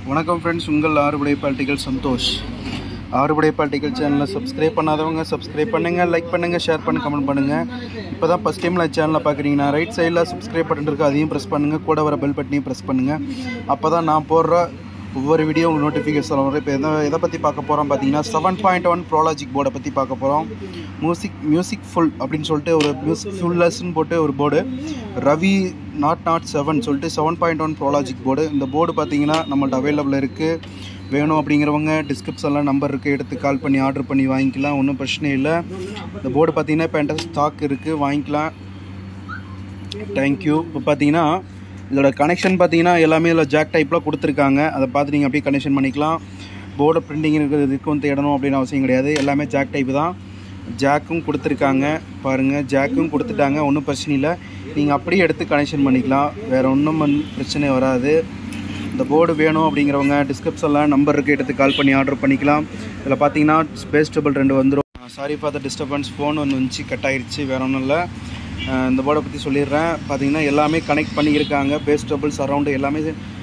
வணக்கம் ஃப்ரெண்ட்ஸ் உங்கள் ஆறுபடை பால்ட்டிகள் சந்தோஷ் ஆறுபடை பால்ட்டிகள் சேனலை சப்ஸ்கிரைப் பண்ணாதவங்க சப்ஸ்கிரைப் பண்ணுங்கள் லைக் பண்ணுங்கள் ஷேர் பண்ணி கமெண்ட் பண்ணுங்கள் இப்போ தான் ஃபஸ்ட் டைமில் சேனலை பார்க்குறீங்கன்னா ரைட் சைடில் சப்ஸ்கிரைப் பட்டன் இருக்குது அதையும் ப்ரெஸ் பண்ணுங்கள் கூட வர பெல் பட்டனையும் ப்ரெஸ் பண்ணுங்கள் அப்போ தான் நான் போடுற ஒவ்வொரு வீடியோ உங்களுக்கு நோட்டிஃபிகேஷன் வரும் இப்போ எதை எதை பற்றி பார்க்க போகிறோம் பார்த்தீங்கன்னா செவன் பாயிண்ட் ஒன் ப்ரோலாஜிக் போர்டை பற்றி பார்க்க போகிறோம் மியூசிக் மியூசிக் ஃபுல் அப்படின்னு சொல்லிட்டு ஒரு மியூசிக் ஃபுல்லஸ்ன்னு போட்டு ஒரு போர்டு ரவி நாட் நாட் செவன் சொல்லிட்டு seven point one pro logic board இந்த போர்டு பார்த்தீங்கன்னா நம்மள்ட்ட அவைலபிள் இருக்குது வேணும் அப்படிங்கிறவங்க டிஸ்கிரிப்ஷனில் நம்பர் இருக்குது எடுத்து கால் பண்ணி ஆர்டர் பண்ணி வாங்கிக்கலாம் ஒன்றும் பிரச்சனை இல்லை இந்த போர்டு பார்த்தீங்கன்னா இப்போ என்கிட்ட ஸ்டாக் இருக்குது வாங்கிக்கலாம் தேங்க்யூ இப்போ பார்த்தீங்கன்னா இதோட கனெக்ஷன் பார்த்தீங்கன்னா எல்லாமே இதில் ஜாக் டைப்பில் கொடுத்துருக்காங்க அதை பார்த்து நீங்கள் அப்படியே கனெக்ஷன் பண்ணிக்கலாம் போர்டு பிரிண்டிங் இருக்கிறது இதுக்கும் தேடணும் அப்படின்னு அவசியம் கிடையாது எல்லாமே ஜாக் டைப் தான் ஜாக்கும் கொடுத்துருக்காங்க பாருங்கள் ஜாக்கும் கொடுத்துட்டாங்க ஒன்றும் பிரச்சனை இல்லை நீங்கள் அப்படியே எடுத்து கனெக்ஷன் பண்ணிக்கலாம் வேறு ஒன்றும் வந்து பிரச்சனை வராது இந்த போர்டு வேணும் அப்படிங்கிறவங்க டிஸ்கிரிப்ஷனில் நம்பர் இருக்குது எடுத்து கால் பண்ணி ஆர்டர் பண்ணிக்கலாம் இதில் பார்த்தீங்கன்னா ஸ்பேஸ் டேபிள் ரெண்டு வந்துடும் sorry for the disturbance phone ஒன்று வந்துச்சு கட் ஆயிடுச்சு வேறு ஒன்றும் இல்லை அஹ் இந்த போர்டை பற்றி சொல்லிடுறேன் பார்த்தீங்கன்னா எல்லாமே கனெக்ட் பண்ணியிருக்காங்க பேஸ் டபுள் சரவுண்டு எல்லாமே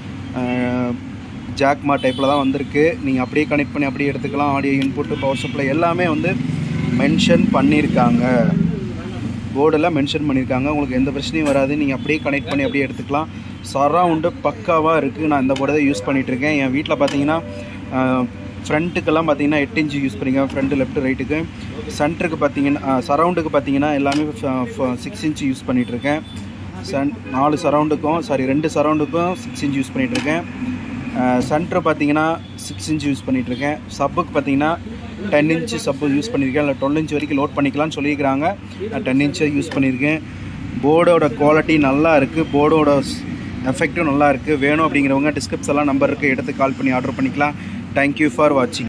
ஜாக்மா டைப்பில் தான் வந்திருக்கு நீங்கள் அப்படியே கனெக்ட் பண்ணி அப்படியே எடுத்துக்கலாம் ஆடியோ இன்புட்டு பவர் சப்ளை எல்லாமே வந்து மென்ஷன் பண்ணியிருக்காங்க போர்டில் மென்ஷன் பண்ணியிருக்காங்க உங்களுக்கு எந்த பிரச்சனையும் வராது நீங்கள் அப்படியே கனெக்ட் பண்ணி அப்படியே எடுத்துக்கலாம் சரவுண்டு பக்காவாக இருக்குது நான் இந்த போர்டை தான் யூஸ் பண்ணிகிட்ருக்கேன் என் வீட்டில் பார்த்தீங்கன்னா ஃப்ரண்ட்டுக்கெல்லாம் பார்த்தீங்கன்னா எட்டு இன்ச்சு யூஸ் பண்ணிக்கேன் ஃப்ரண்ட்டு லெஃப்ட் ரைட்டுக்கு சென்டருக்கு பார்த்தீங்கன்னா சரவுண்டுக்கு பார்த்தீங்கன்னா எல்லாமே சிக்ஸ் இன்ச்சு யூஸ் பண்ணிகிட்ருக்கேன் சென் நாலு சரவுண்டுக்கும் சாரி ரெண்டு சரவுண்டுக்கும் சிக்ஸ் இன்ச் யூஸ் பண்ணிகிட்ருக்கேன் சென்டர் பார்த்தீங்கன்னா சிக்ஸ் இன்ச் யூஸ் பண்ணிகிட்ருக்கேன் சப்புக்கு பார்த்தீங்கன்னா டென் இன்ச்சு சப்பு யூஸ் பண்ணியிருக்கேன் இல்லை டுவெல் இன்ச் வரைக்கும் லோட் பண்ணிக்கலாம்னு சொல்லியிருக்கிறாங்க நான் டென் இன்ச்சு யூஸ் பண்ணியிருக்கேன் போர்டோட குவாலிட்டி நல்லா இருக்குது போர்டோட எஃபெக்ட்டும் நல்லா இருக்குது வேணும் அப்படிங்கிறவங்க டிஸ்கிரிப்ஷன்லாம் நம்பர் இருக்குது எடுத்து கால் பண்ணி ஆர்டர் பண்ணிக்கலாம் தேங்க்யூ ஃபார் வாட்சிங்